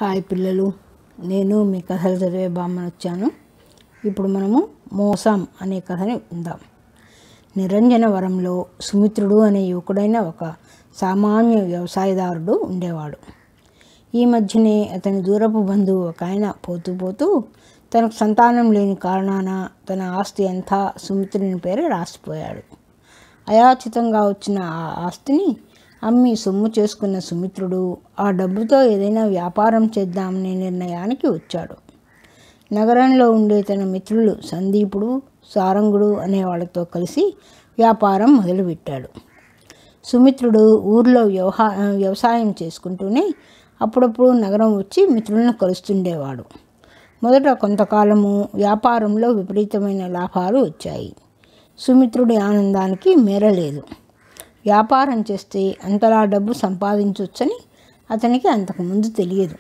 hi పిల్లలు నేను మీ కథలు చదివే బామ్మను వచ్చాను ఇప్పుడు మనము మోసం అనే కథని ఉందాం నిరంజనవరంలో సుమిత్రుడు అనే యువకుడైన ఒక సామాన్య వ్యవసాయదారుడు ఉండేవాడు ఈ మధ్యనే అతని దూరపు బంధువు ఒక ఆయన పోతూ పోతూ తనకు సంతానం లేని కారణాన తన ఆస్తి అంతా సుమిత్రుని పేరు రాసిపోయాడు అయాచితంగా వచ్చిన ఆ ఆస్తిని అమ్మి సొమ్ము చేసుకున్న సుమిత్రుడు ఆ డబ్బుతో ఏదైనా వ్యాపారం చేద్దామనే నిర్ణయానికి వచ్చాడు నగరంలో ఉండే తన మిత్రులు సందీపుడు సారంగుడు అనే వాళ్ళతో కలిసి వ్యాపారం మొదలుపెట్టాడు సుమిత్రుడు ఊర్లో వ్యవహా వ్యవసాయం చేసుకుంటూనే అప్పుడప్పుడు నగరం వచ్చి మిత్రులను కలుస్తుండేవాడు మొదట కొంతకాలము వ్యాపారంలో విపరీతమైన లాభాలు వచ్చాయి సుమిత్రుడి ఆనందానికి మేరలేదు వ్యాపారం చేస్తే అంతలా డబ్బు సంపాదించవచ్చని అతనికి అంతకుముందు తెలియదు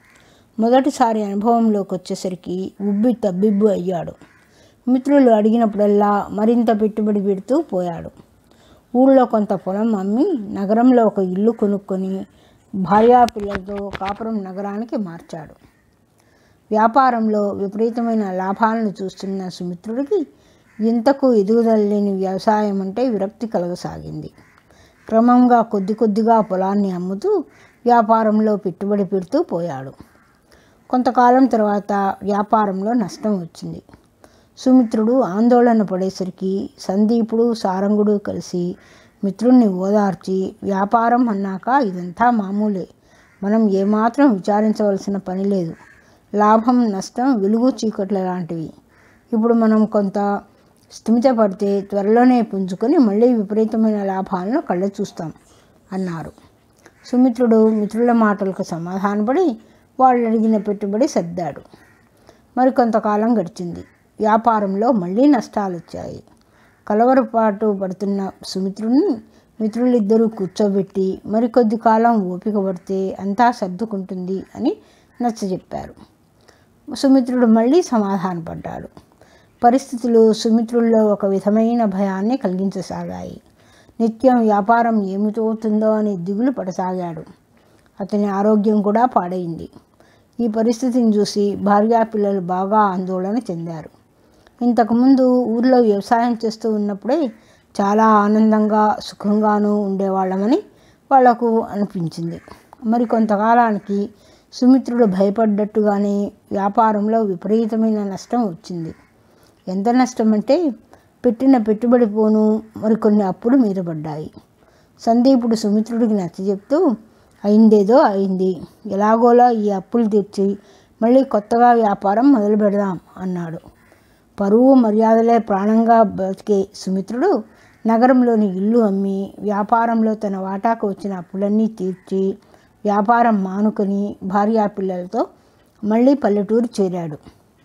మొదటిసారి అనుభవంలోకి వచ్చేసరికి ఉబ్బి తబ్బిబ్బు అయ్యాడు మిత్రులు అడిగినప్పుడల్లా మరింత పెట్టుబడి పెడుతూ పోయాడు ఊళ్ళో కొంత పొలం అమ్మి నగరంలో ఒక ఇల్లు కొనుక్కొని భార్యా పిల్లలతో కాపురం నగరానికి మార్చాడు వ్యాపారంలో విపరీతమైన లాభాలను చూస్తున్న సుమిత్రుడికి ఇంతకు ఎదుగుదల లేని వ్యవసాయం అంటే విరక్తి కలగసాగింది క్రమంగా కొద్ది కొద్దిగా పొలాన్ని అమ్ముతూ వ్యాపారంలో పెట్టుబడి పెడుతూ పోయాడు కొంతకాలం తర్వాత వ్యాపారంలో నష్టం వచ్చింది సుమిత్రుడు ఆందోళన పడేసరికి సందీపుడు సారంగుడు కలిసి మిత్రుణ్ణి ఓదార్చి వ్యాపారం అన్నాక ఇదంతా మామూలే మనం ఏమాత్రం విచారించవలసిన పని లేదు లాభం నష్టం వెలుగు చీకట్ల లాంటివి ఇప్పుడు మనం కొంత స్థిమితపడితే త్వరలోనే పుంజుకొని మళ్ళీ విపరీతమైన లాభాలను కళ్ళ చూస్తాం అన్నారు సుమిత్రుడు మిత్రుల మాటలకు సమాధానపడి వాళ్ళు అడిగిన పెట్టుబడి సర్దాడు మరి కొంతకాలం గడిచింది వ్యాపారంలో మళ్ళీ నష్టాలు వచ్చాయి కలవరపాటు పడుతున్న సుమిత్రుడిని మిత్రులిద్దరూ కూర్చోబెట్టి మరికొద్ది కాలం ఓపిక పడితే అంతా సర్దుకుంటుంది అని నచ్చజెప్పారు సుమిత్రుడు మళ్ళీ సమాధానపడ్డాడు పరిస్థితులు సుమిత్రుల్లో ఒక విధమైన భయాన్ని కలిగించసాగాయి నిత్యం వ్యాపారం ఏమిటవుతుందో అని దిగులు పడసాగాడు అతని ఆరోగ్యం కూడా పాడైంది ఈ పరిస్థితిని చూసి భార్యా పిల్లలు బాగా ఆందోళన చెందారు ఇంతకుముందు ఊర్లో వ్యవసాయం చేస్తూ ఉన్నప్పుడే చాలా ఆనందంగా సుఖంగానూ ఉండేవాళ్ళమని వాళ్లకు అనిపించింది మరి కొంతకాలానికి సుమిత్రుడు భయపడ్డట్టుగానే వ్యాపారంలో విపరీతమైన నష్టం వచ్చింది ఎంత నష్టం అంటే పెట్టిన పెట్టుబడి పోను మరికొన్ని అప్పులు మీద పడ్డాయి సందీపుడు సుమిత్రుడికి నచ్చజెప్తూ అయిందేదో అయింది ఎలాగోలా ఈ అప్పులు తెచ్చి మళ్ళీ కొత్తగా వ్యాపారం మొదలు పెడదాం అన్నాడు పరువు మర్యాదలే ప్రాణంగా బతికే సుమిత్రుడు నగరంలోని ఇల్లు అమ్మి వ్యాపారంలో తన వాటాకు వచ్చిన అప్పులన్నీ తీర్చి వ్యాపారం మానుకొని భార్యా పిల్లలతో మళ్ళీ పల్లెటూరు చేరాడు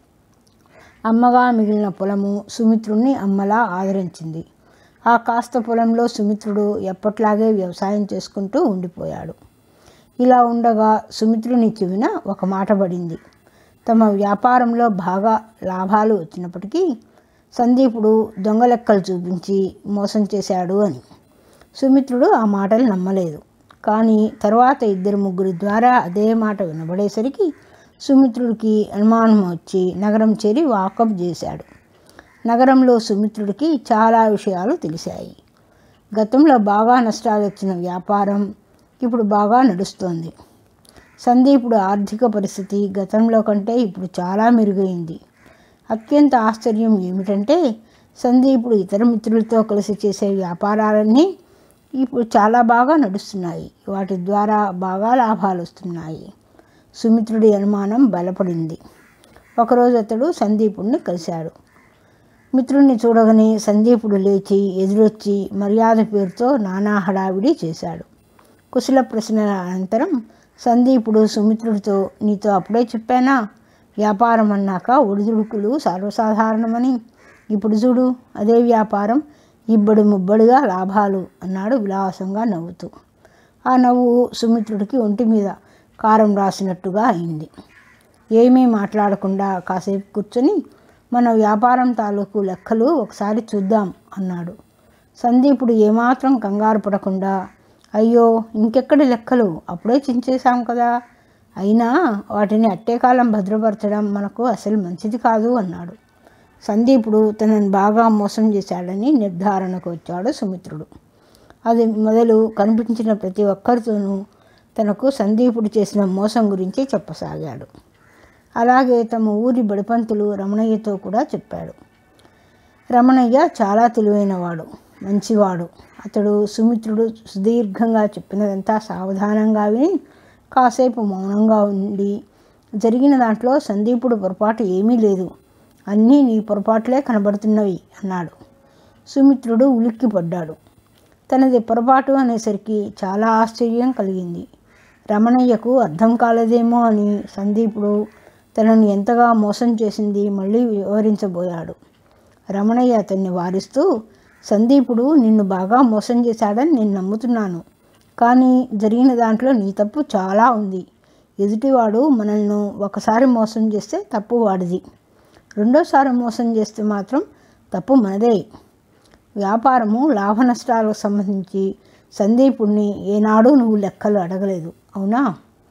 అమ్మగా మిగిలిన పొలము సుమిత్రుణ్ణి అమ్మలా ఆదరించింది ఆ కాస్త పొలంలో సుమిత్రుడు ఎప్పట్లాగే వ్యవసాయం చేసుకుంటూ ఉండిపోయాడు ఇలా ఉండగా సుమిత్రుని చెవిన ఒక మాట పడింది తమ వ్యాపారంలో బాగా లాభాలు వచ్చినప్పటికీ సందీపుడు దొంగ లెక్కలు చూపించి మోసం చేశాడు అని సుమిత్రుడు ఆ మాటలు నమ్మలేదు కానీ తర్వాత ఇద్దరు ముగ్గురి ద్వారా అదే మాట వినబడేసరికి సుమిత్రుడికి అనుమానం వచ్చి నగరం చేరి వాకప్ చేశాడు నగరంలో సుమిత్రుడికి చాలా విషయాలు తెలిసాయి గతంలో బాగా నష్టాలు వచ్చిన వ్యాపారం ఇప్పుడు బాగా నడుస్తోంది సందీపుడు ఆర్థిక పరిస్థితి గతంలో కంటే ఇప్పుడు చాలా మెరుగైంది అత్యంత ఆశ్చర్యం ఏమిటంటే సందీపుడు ఇతర మిత్రులతో కలిసి చేసే వ్యాపారాలన్నీ ఇప్పుడు చాలా బాగా నడుస్తున్నాయి వాటి ద్వారా బాగా లాభాలు వస్తున్నాయి సుమిత్రుడి అనుమానం బలపడింది ఒకరోజు అతడు సందీపుడిని కలిశాడు మిత్రుణ్ణి చూడగానే సందీపుడు లేచి ఎదురొచ్చి మర్యాద పేరుతో నానా హడావిడి చేశాడు కుశల ప్రశ్నల అనంతరం సందీపుడు సుమిత్రుడితో నీతో అప్పుడే చెప్పానా వ్యాపారం అన్నాక ఒడిదుడుకులు సర్వసాధారణమని ఇప్పుడు చూడు అదే వ్యాపారం ఇబ్బడి ముబ్బడిగా లాభాలు అన్నాడు విలాసంగా నవ్వుతూ ఆ నవ్వు సుమిత్రుడికి ఒంటి మీద కారం రాసినట్టుగా అయింది ఏమీ మాట్లాడకుండా కాసేపు కూర్చొని మన వ్యాపారం తాలూకు లెక్కలు ఒకసారి చూద్దాం అన్నాడు సందీపుడు ఏమాత్రం కంగారు పడకుండా అయ్యో ఇంకెక్కడి లెక్కలు అప్పుడే చించేశాం కదా అయినా వాటిని అట్టే కాలం భద్రపరచడం మనకు అసలు మంచిది కాదు అన్నాడు సందీపుడు తనను బాగా మోసం చేశాడని నిర్ధారణకు వచ్చాడు సుమిత్రుడు అది మొదలు కనిపించిన ప్రతి ఒక్కరితోనూ తనకు సందీపుడు చేసిన మోసం గురించి చెప్పసాగాడు అలాగే తమ ఊరి బడిపంతులు రమణయ్యతో కూడా చెప్పాడు రమణయ్య చాలా తెలివైనవాడు మంచివాడు అతడు సుమిత్రుడు సుదీర్ఘంగా చెప్పినదంతా సావధానంగా విని కాసేపు మౌనంగా ఉండి జరిగిన దాంట్లో సందీపుడు పొరపాటు ఏమీ లేదు అన్నీ నీ పొరపాట్లే కనబడుతున్నవి అన్నాడు సుమిత్రుడు ఉలిక్కిపడ్డాడు తనది పొరపాటు అనేసరికి చాలా ఆశ్చర్యం కలిగింది రమణయ్యకు అర్థం కాలేదేమో అని సందీపుడు తనను ఎంతగా మోసం చేసింది మళ్ళీ వివరించబోయాడు రమణయ్య అతన్ని వారిస్తూ సందీపుడు నిన్ను బాగా మోసం చేశాడని నేను నమ్ముతున్నాను కానీ జరిగిన దాంట్లో నీ తప్పు చాలా ఉంది ఎదుటివాడు మనల్ని ఒకసారి మోసం చేస్తే తప్పు వాడిది రెండోసారి మోసం చేస్తే మాత్రం తప్పు మనదే వ్యాపారము లాభ నష్టాలకు సంబంధించి సందీపుణ్ణి ఏనాడు నువ్వు లెక్కలు అడగలేదు అవునా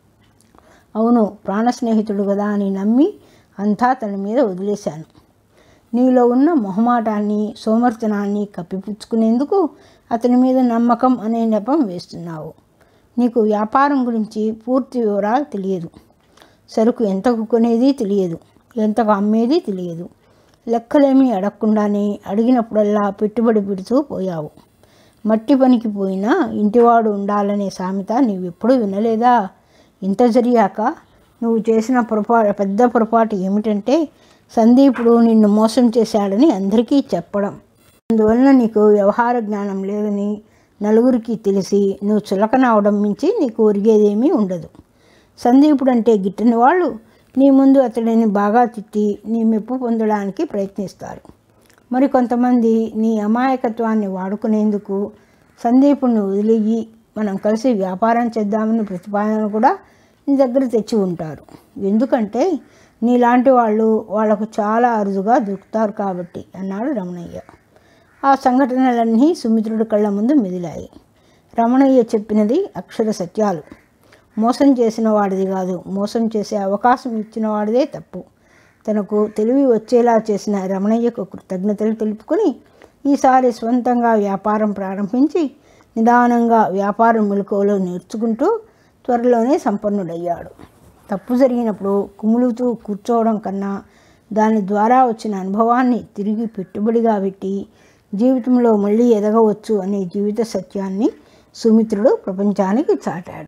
అవును ప్రాణ స్నేహితుడు కదా అని నమ్మి అంతా తన మీద వదిలేశాను నీలో ఉన్న మొహమాటాన్ని సోమర్తనాన్ని కప్పిపుచ్చుకునేందుకు అతని మీద నమ్మకం అనే నెపం వేస్తున్నావు నీకు వ్యాపారం గురించి పూర్తి వివరాలు తెలియదు సరుకు ఎంతకు కొనేది తెలియదు ఎంతకు అమ్మేది తెలియదు లెక్కలేమీ అడగకుండానే అడిగినప్పుడల్లా పెట్టుబడి పెడుతూ పోయావు మట్టి పనికి పోయినా ఇంటివాడు ఉండాలనే సామెత నీవెప్పుడు వినలేదా ఇంత జరిగాక నువ్వు చేసిన పొరపాటు పెద్ద పొరపాటు ఏమిటంటే సందీపుడు నిన్ను మోసం చేశాడని అందరికీ చెప్పడం అందువలన నీకు వ్యవహార జ్ఞానం లేదని నలుగురికి తెలిసి నువ్వు చులకన అవడం మించి నీకు ఒరిగేదేమీ ఉండదు సందీపుడు అంటే గిట్టని వాళ్ళు నీ ముందు అతడిని బాగా తిట్టి నీ మెప్పు పొందడానికి ప్రయత్నిస్తారు మరి కొంతమంది నీ అమాయకత్వాన్ని వాడుకునేందుకు సందీపుని వదిలిగి మనం కలిసి వ్యాపారం చేద్దామని ప్రతిపాదన కూడా నీ దగ్గర తెచ్చి ఉంటారు ఎందుకంటే నీలాంటి వాళ్ళు వాళ్లకు చాలా అరుదుగా దొరుకుతారు కాబట్టి అన్నాడు రమణయ్య ఆ సంఘటనలన్నీ సుమిత్రుడి కళ్ళ ముందు మెదిలాయి రమణయ్య చెప్పినది అక్షర సత్యాలు మోసం చేసిన వాడిది కాదు మోసం చేసే అవకాశం ఇచ్చిన వాడిదే తప్పు తనకు తెలివి వచ్చేలా చేసిన రమణయ్యకు కృతజ్ఞతలు తెలుపుకొని ఈసారి స్వంతంగా వ్యాపారం ప్రారంభించి నిదానంగా వ్యాపారం మెలకువలో నేర్చుకుంటూ త్వరలోనే సంపన్నుడయ్యాడు తప్పు జరిగినప్పుడు కుములుతూ కూర్చోవడం కన్నా దాని ద్వారా వచ్చిన అనుభవాన్ని తిరిగి పెట్టుబడిగా పెట్టి జీవితంలో మళ్ళీ ఎదగవచ్చు అనే జీవిత సత్యాన్ని సుమిత్రుడు ప్రపంచానికి చాటాడు